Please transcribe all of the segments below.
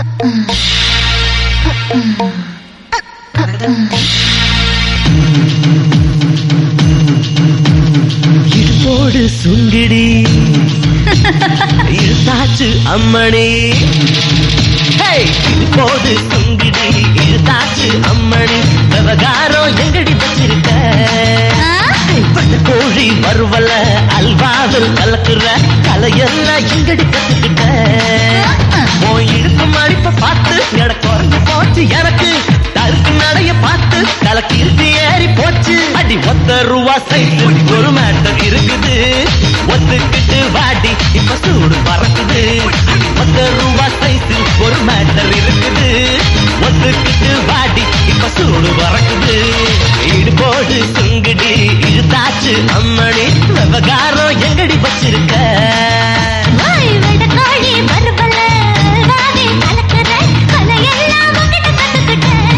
இடுப்போடு சுங்கிடி இழுத்தாச்சு அம்மணி ஹே! இடுப்போடு சுங்கிடி இழுத்தாச்சு அம்மணி விவகாரம் எங்கடி வச்சிருக்க பட்ட கோழி வருவல அல்வாவில் கலக்குற கலையெல்லாம் எங்கடி கத்துக்கிட்ட உன் இடுப்பு மடிப்ப பார்த்து எட குறைஞ்சு போச்சு எனக்கு தருக்கு நடைய பார்த்து கலக்கி இருக்கு ஏறி போச்சு அடி ஒத்த ரூபா சைடு ஒரு மேட்டர் இருக்குது ஒத்துக்கிட்டு வாடி இப்ப சூடு பறக்குது ஒத்த ரூபா சைடு ஒரு மேட்டர் இருக்குது ஒத்துக்கிட்டு வாடி இப்ப சூடு பறக்குது ஈடு போடு சுங்குடி இழுத்தாச்சு அம்மணி விவகாரம் எங்கடி வச்சிருக்க வாய் வெடக்காளி வருவல வாதி கலக்குற கலையெல்லாம் உன்கிட்ட கத்துக்கிட்டேன்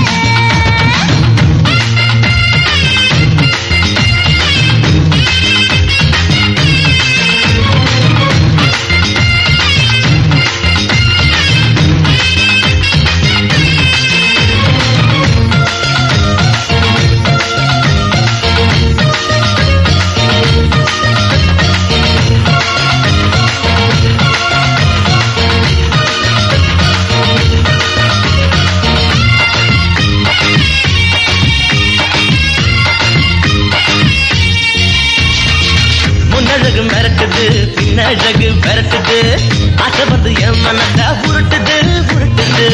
முன்னழகு மிரட்டுது பின்னழகு மிரட்டுது ஆசை வந்து என் மனச உருட்டுது உருட்டுது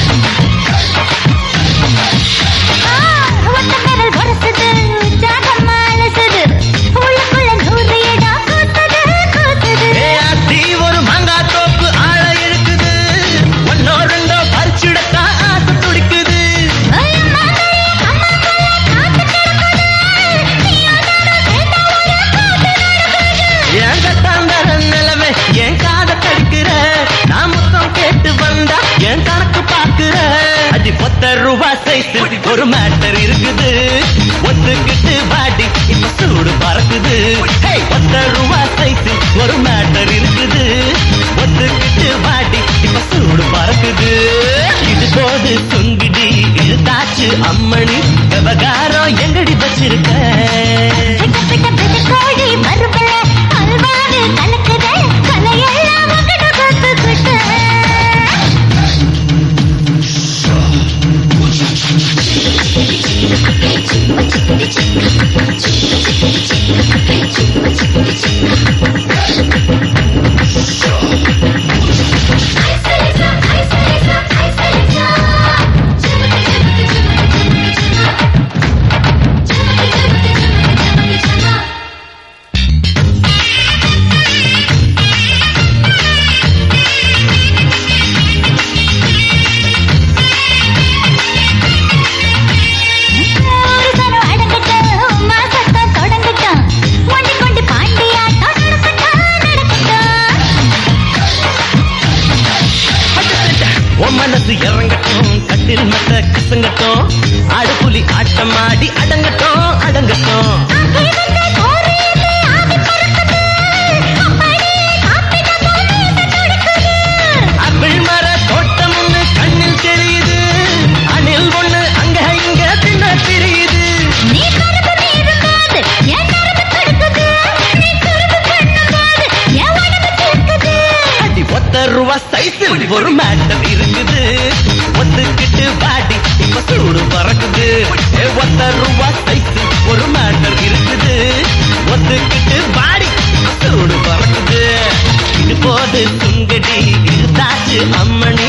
ஆ, ஒத்த விரல் உரசுது, உற்சாகமா அலசுது. உள்ளுக்குள்ள நூறு இடம் கூத்துது, கூத்துது. ஏ அத்தி ஒரு மாங்காய் தோப்பு ஆழ இருக்குது ஒன்னோ ரெண்டோ பறிச்சுடத்தான் ஆசை துடிக்குது ஐயம்மா, அம்மாக்குள்ள காத்து கிடக்குது. நீயோட கேட்ட ஒரு கூத்து நடக்குது. என் கட்டாந்தர நிலவே என் காத கடிக்கிற நான் மொத்தம் கேட்டு வந்தா என் கணக்கு பாக்குற அடி பத்த ரூபா சைஸ் ஒரு மேட்டர் இருக்குது ஒத்துக்கிட்டு பாடி இப்ப சூடு பறக்குது ஹே, பத்த ரூபா சைஸ் ஒரு மேட்டர் இருக்குது ஒத்துக்கிட்டு பாடி இப்ப சூடு பறக்குது இது போது சுங்கிடி இழுத்தாச்சு அம்மணி விவகாரம் எங்கடி வச்சிருக்க பிட்ட பிட்ட வெடக்காளி வருவல அல்வாது கலக்குற கலையெல்லாம் உன்கிட்ட கத்துக்கிட்டேன் ஒரு சனம் அடங்கட்டும், உம்மா சத்தம் தொடங்கட்டும். ஒண்டி கொண்டி பாண்டியாட்டம் நடக்கட்டும், நடக்கட்டும். உன் மனசு இறங்கட்டும் கட்டில் மத்த கசங்கட்டும் ஆடுபுலி ஆட்டம் ஆடி அடங்கட்டும் அடங்கட்டும் ஆசை வந்த கோரையிலே ஆவி பறக்குது. அப்படியே காப்பிட்ட பூமி துடிக்குது. அப்பிள் மர தோட்டம் ஒண்ணு கண்ணில் தெரியுது அணில் ஒண்ணு அங்க இங்க தின்ன தெரியுது நீ கருப்பு நீரும்போது என் நரம்பு துடிக்குது. நீ குறும்பு பண்ணும்போது என் உடம்பு கேட்குது. அடி ஒத்த ரூபா சைஸில் ஒரு மேட்டர் இருக்குது ஒத்துக்கிட்டு பாடி இப்ப சூடு பறக்குது ஏ, ஒத்த ரூபா சைஸில் ஒரு மேட்டர் இருக்குது ஒத்துக்கிட்டு பாடி இப்ப சூடு பறக்குது இது போது சுங்கடி இழுத்தாச்சு அம்மணி